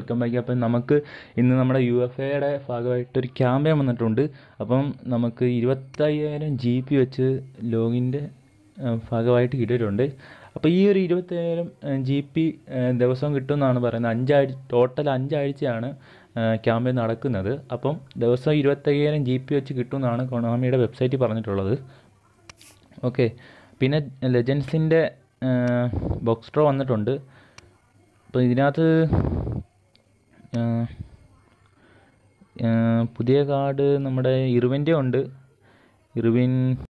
welcome back അപ്പം നമുക്ക് ഇന്ന് നമ്മുടെ യു എഫ് എയുടെ ഭാഗമായിട്ടൊരു ക്യാമ്പയിൻ വന്നിട്ടുണ്ട് അപ്പം നമുക്ക് ഇരുപത്തയ്യായിരം ജി പി വെച്ച് ലോഗിൻ്റെ ഭാഗമായിട്ട് കിട്ടിയിട്ടുണ്ട് അപ്പോൾ ഈ ഒരു ഇരുപത്തയ്യായിരം ജി പി ദിവസം കിട്ടുമെന്നാണ് പറയുന്നത് അഞ്ചാഴ്ച ടോട്ടൽ അഞ്ചാഴ്ചയാണ് ക്യാമ്പയിൻ നടക്കുന്നത് അപ്പം ദിവസം ഇരുപത്തയ്യായിരം ജി പി വെച്ച് കിട്ടുമെന്നാണ് കൊണാമിയുടെ വെബ്സൈറ്റിൽ പറഞ്ഞിട്ടുള്ളത് ഓക്കെ പിന്നെ ലെജൻസിൻ്റെ ബോക്സ് ഡ്രോ വന്നിട്ടുണ്ട് അപ്പോൾ ഇതിനകത്ത് ആ, ആ, പുതിയ കാർഡ് നമ്മുടെ ഇർവിൻ്റെ ഉണ്ട് ഇർവിൻ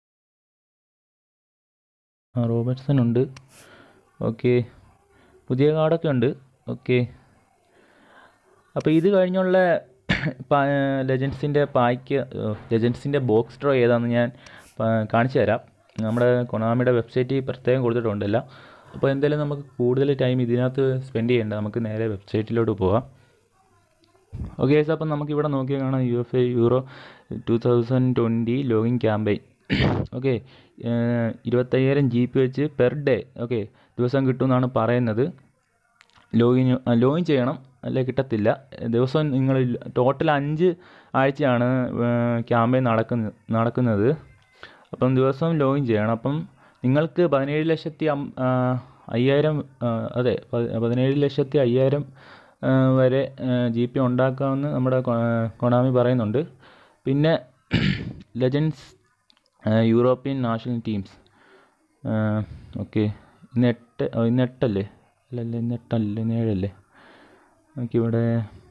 ആ, റോബർട്ട്സൺ ഉണ്ട് ഓക്കെ പുതിയ കാർഡൊക്കെ ഉണ്ട് ഓക്കെ അപ്പോൾ ഇത് കഴിഞ്ഞുള്ള ലെജൻസിൻ്റെ പായ്ക്ക് ലെജൻസിൻ്റെ ബോക്സ് ഡ്രോ ഏതാണെന്ന് ഞാൻ പ- കാണിച്ചു തരാം നമ്മുടെ കൊണാമിയുടെ വെബ്സൈറ്റിൽ പ്രത്യേകം കൊടുത്തിട്ടുണ്ട് എല്ലാം അപ്പോൾ എന്തായാലും നമുക്ക് കൂടുതൽ ടൈം ഇതിനകത്ത് സ്പെൻഡ് ചെയ്യേണ്ട നമുക്ക് നേരെ വെബ്സൈറ്റിലോട്ട് പോവാം ഓക്കെ ഗൈസ് അപ്പം നമുക്ക് ഇവിടെ നോക്കിയാൽ കാണാം U F A euro two thousand twenty login campaign okay ഇരുപത്തയ്യായിരം ജി പി വെച്ച് പെർ ഡേ ഓക്കെ ദിവസം കിട്ടുമെന്നാണ് പറയുന്നത് ലോഗിൻ ലോഗിൻ ചെയ്യണം അല്ലെ കിട്ടത്തില്ല ദിവസം നിങ്ങൾ ടോട്ടൽ അഞ്ച് ആഴ്ചയാണ് ക്യാമ്പയിൻ നടക്കുന്നത് നടക്കുന്നത് അപ്പം ദിവസവും ലോഗിൻ ചെയ്യണം അപ്പം നിങ്ങൾക്ക് പതിനേഴ് ലക്ഷത്തി അം- ആ, അയ്യായിരം ആ, അതെ പ- പതിനേഴ് ലക്ഷത്തി അയ്യായിരം ആ, വരെ ജി പി ഉണ്ടാക്കാമെന്ന് നമ്മുടെ കൊ- കൊണാമി പറയുന്നുണ്ട് പിന്നെ legends European national teams okay ഇന്ന് എട്ട് ഓ, ഇന്ന് എട്ടല്ലേ അല്ലല്ല ഇന്ന് എട്ടല്ല ഇന്ന് ഏഴല്ലേ ഓക്കെ ഇവിടെ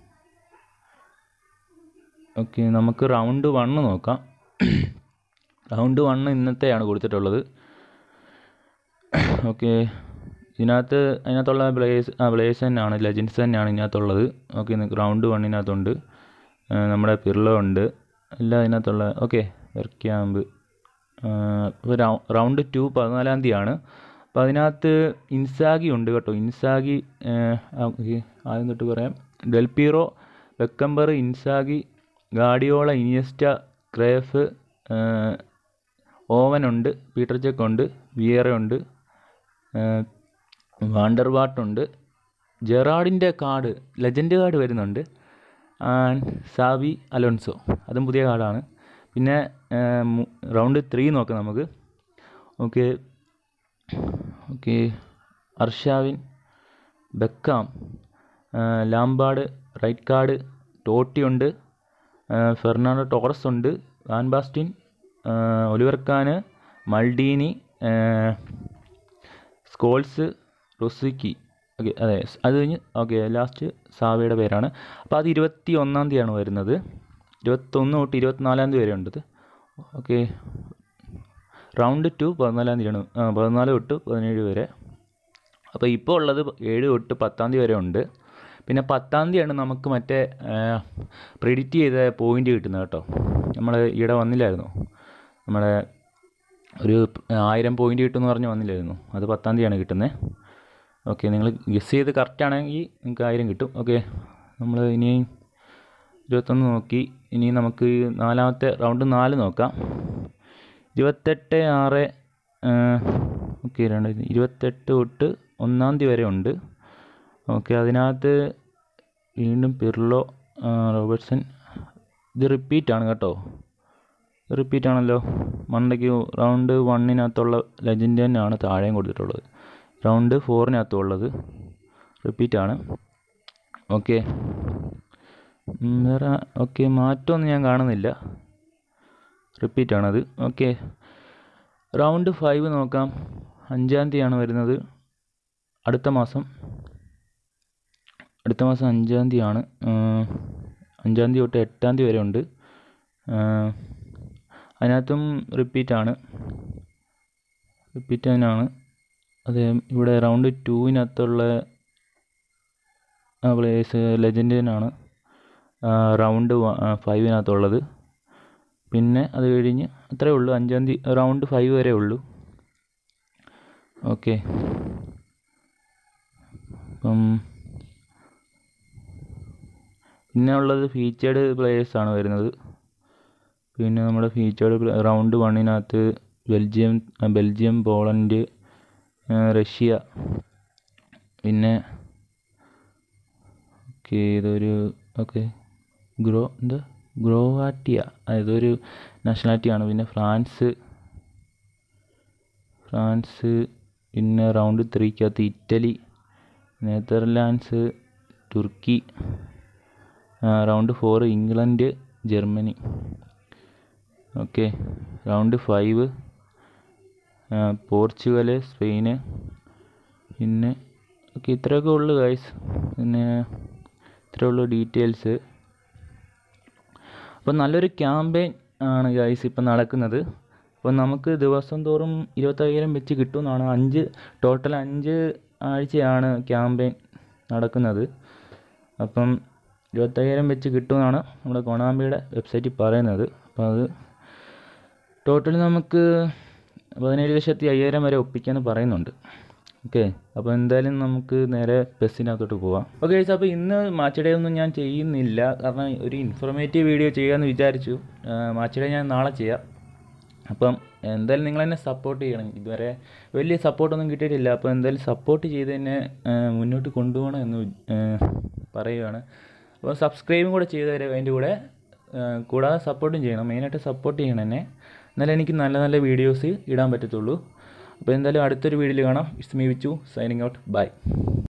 ഓക്കെ നമുക്ക് റൗണ്ട് വണ്ണ് നോക്കാം റൗണ്ട് വണ്ണ് ഇന്നത്തെയാണ് കൊടുത്തിട്ടുള്ളത് ഓക്കെ ഇതിനകത്ത് അതിനകത്തുള്ള പ്ലേയേഴ്സ് ആ പ്ലേയേഴ്സ് തന്നെയാണ് ലെജൻസ് തന്നെയാണ് ഇതിനകത്തുള്ളത് ഓക്കെ റൗണ്ട് വണ്ണിനകത്തുണ്ട് ആ, നമ്മുടെ പിർലോ ഉണ്ട് എല്ലാം ഇതിനകത്തുള്ള ഓക്കെ വെർക്യാമ്പ് ഇപ്പോൾ റൗണ്ട് ടു പതിനാലാം തീയതിയാണ് അപ്പോൾ അതിനകത്ത് ഇൻസാഗി ഉണ്ട് കേട്ടോ ഇൻസാഗി ആ, ഓക്കെ ആദ്യം തൊട്ട് പറയാം Del Piero Beckenbauer Inzaghi Guardiola Iniesta Cruyff Owen ഉണ്ട് പീറ്റർ ചെക്ക് ഉണ്ട് വിയറ ഉണ്ട് വാണ്ടർവാട്ടുണ്ട് ജെറാഡിൻ്റെ കാർഡ് ലെജൻഡ് കാർഡ് വരുന്നുണ്ട് ആൻഡ് സാവി അലോൺസോ അതും പുതിയ കാർഡാണ് പിന്നെ റൗണ്ട് ത്രീ നോക്കാം നമുക്ക് okay okay Arshavin Beckham Lampard right card Totti ഉണ്ട് ഫെർണാണ്ടോ ടോറസ് ഉണ്ട് van Basten Oliver Kahn Maldini Scholes Rosicky okay അതെ അത് കഴിഞ്ഞ് ഓക്കെ ലാസ്റ്റ് സാവയുടെ പേരാണ് അപ്പോൾ അത് ഇരുപത്തി ഒന്നാം തീയതിയാണ് വരുന്നത് ഇരുപത്തൊന്ന് തൊട്ട് ഇരുപത്തിനാലാം തീയതി വരെ ഉണ്ട് ഓക്കെ റൗണ്ട് ടു പതിനാലാം തീയതിയാണ് ആ പതിനാല് തൊട്ട് പതിനേഴ് വരെ അപ്പോൾ ഇപ്പോൾ ഉള്ളത് ഏഴ് തൊട്ട് പത്താം തീയതി വരെ ഉണ്ട് പിന്നെ പത്താം തീയതിയാണ് നമുക്ക് മറ്റേ പ്രിഡിക്റ്റ് ചെയ്ത പോയിന്റ് കിട്ടുന്നത് കേട്ടോ നമ്മൾ ഈയിടെ വന്നില്ലായിരുന്നു നമ്മുടെ ഒരു ആയിരം പോയിന്റ് കിട്ടുമെന്ന് പറഞ്ഞ് വന്നില്ലായിരുന്നു അത് പത്താം തീയതിയാണ് കിട്ടുന്നത് ഓക്കെ നിങ്ങൾ ഗസ് ചെയ്ത് കറക്റ്റ് ആണെങ്കിൽ നിങ്ങൾക്ക് ആയിരം കിട്ടും ഓക്കെ നമ്മൾ ഇനി ഇരുപത്തൊന്ന് നോക്കി ഇനി നമുക്ക് നാലാമത്തെ റൗണ്ട് നാല് നോക്കാം ഇരുപത്തെട്ട് ആറ് ഓക്കെ രണ്ടായിരത്തി ഇരുപത്തെട്ട് തൊട്ട് ഒന്നാം തീയതി വരെ ഉണ്ട് ഓക്കെ അതിനകത്ത് വീണ്ടും പിർലോ ആ, റോബർട്ട്സൺ ഇത് റിപ്പീറ്റാണ് കേട്ടോ റിപ്പീറ്റ് ആണല്ലോ മണ്ടയ്ക്ക് റൗണ്ട് വണ്ണിനകത്തുള്ള ലെജൻഡ് തന്നെയാണ് താഴെയും കൊടുത്തിട്ടുള്ളത് റൗണ്ട് ഫോറിനകത്തും ഉള്ളത് റിപ്പീറ്റാണ് ഓക്കെ വേറെ ഓക്കെ മാറ്റമൊന്നും ഞാൻ കാണുന്നില്ല റിപ്പീറ്റാണത് ഓക്കെ റൗണ്ട് ഫൈവ് നോക്കാം അഞ്ചാം തീയതിയാണ് വരുന്നത് അടുത്ത മാസം അടുത്ത മാസം അഞ്ചാം തീയതിയാണ് അഞ്ചാം തീയതി തൊട്ട് എട്ടാം തീയതി വരെ ഉണ്ട് ആ, അതിനകത്തും റിപ്പീറ്റാണ് റിപ്പീറ്റ് തന്നെയാണ് അതെ ഇവിടെ റൗണ്ട് ടൂവിനകത്തുള്ള പ്ലേയേഴ്സ് ലെജൻഡ് തന്നെയാണ് റൗണ്ട് ഫൈവിനകത്തുള്ളത് പിന്നെ അത് കഴിഞ്ഞ് അത്രേ ഉള്ളൂ അഞ്ചാം തീയതി റൗണ്ട് ഫൈവ് വരെ ഉള്ളൂ ഓക്കെ അപ്പം പിന്നെ ഉള്ളത് ഫീച്ചേർഡ് പ്ലേയേഴ്സാണ് വരുന്നത് പിന്നെ നമ്മുടെ ഫീച്ചേർഡ് റൗണ്ട് വണ്ണിനകത്ത് ബെൽജിയം ബെൽജിയം പോളണ്ട് ആ, റഷ്യ പിന്നെ ഓക്കെ ഇതൊരു ഓക്കെ ഗ്രോ എന്താ ഗ്രോവാറ്റിയ ഇതൊരു നാഷണാലിറ്റിയാണ് പിന്നെ ഫ്രാൻസ് ഫ്രാൻസ് പിന്നെ റൗണ്ട് ത്രീക്കകത്ത് ഇറ്റലി നെതർലാൻഡ്സ് തുർക്കി round four England Germany okay round five Portugal Spain പിന്നെ ഓക്കെ ഇത്രയൊക്കെ ഉള്ളു ഗൈസ് പിന്നെ ഇത്രയേ ഉള്ളൂ ഡീറ്റെയിൽസ് അപ്പോൾ നല്ലൊരു ക്യാമ്പയിൻ ആണ് ഗൈസ് ഇപ്പം നടക്കുന്നത് അപ്പോൾ നമുക്ക് ദിവസം തോറും ഇരുപത്തയ്യായിരം വെച്ച് കിട്ടുമെന്നാണ് അഞ്ച് ടോട്ടൽ അഞ്ച് ആഴ്ചയാണ് ക്യാമ്പയിൻ നടക്കുന്നത് അപ്പം ഇരുപത്തയ്യായിരം വെച്ച് കിട്ടുമെന്നാണ് നമ്മുടെ കൊണാമ്പിയുടെ വെബ്സൈറ്റിൽ പറയുന്നത് അപ്പോൾ അത് ടോട്ടൽ നമുക്ക് പതിനേഴ് ലക്ഷത്തി അയ്യായിരം വരെ ഒപ്പിക്കാമെന്ന് പറയുന്നുണ്ട് ഓക്കെ അപ്പോൾ എന്തായാലും നമുക്ക് നേരെ ബസ്സിനകത്തോട്ട് പോവാം ഓക്കെ ഗൈസ് അപ്പോൾ ഇന്ന് മാച്ച് ഡേ ഒന്നും ഞാൻ ചെയ്യുന്നില്ല കാരണം ഒരു ഇൻഫോർമേറ്റീവ് വീഡിയോ ചെയ്യാമെന്ന് വിചാരിച്ചു മാച്ച് ഡേ ഞാൻ നാളെ ചെയ്യാം അപ്പം എന്തായാലും നിങ്ങൾ എന്നെ സപ്പോർട്ട് ചെയ്യണം ഇതുവരെ വലിയ സപ്പോർട്ടൊന്നും കിട്ടിയിട്ടില്ല അപ്പോൾ എന്തായാലും സപ്പോർട്ട് ചെയ്ത് തന്നെ മുന്നോട്ട് കൊണ്ടുപോകണം എന്ന് പറയുകയാണ് അപ്പോൾ സബ്സ്ക്രൈബും കൂടെ ചെയ്ത് തരാം അതിൻ്റെ കൂടെ കൂടാതെ സപ്പോർട്ടും ചെയ്യണം മെയിനായിട്ട് സപ്പോർട്ട് ചെയ്യണം എന്നെ എന്നാലേ എനിക്ക് നല്ല നല്ല വീഡിയോസ് ഇടാൻ പറ്റത്തുള്ളൂ അപ്പോൾ എന്തായാലും അടുത്തൊരു വീഡിയോയിൽ കാണാം it's me Vichu signing out by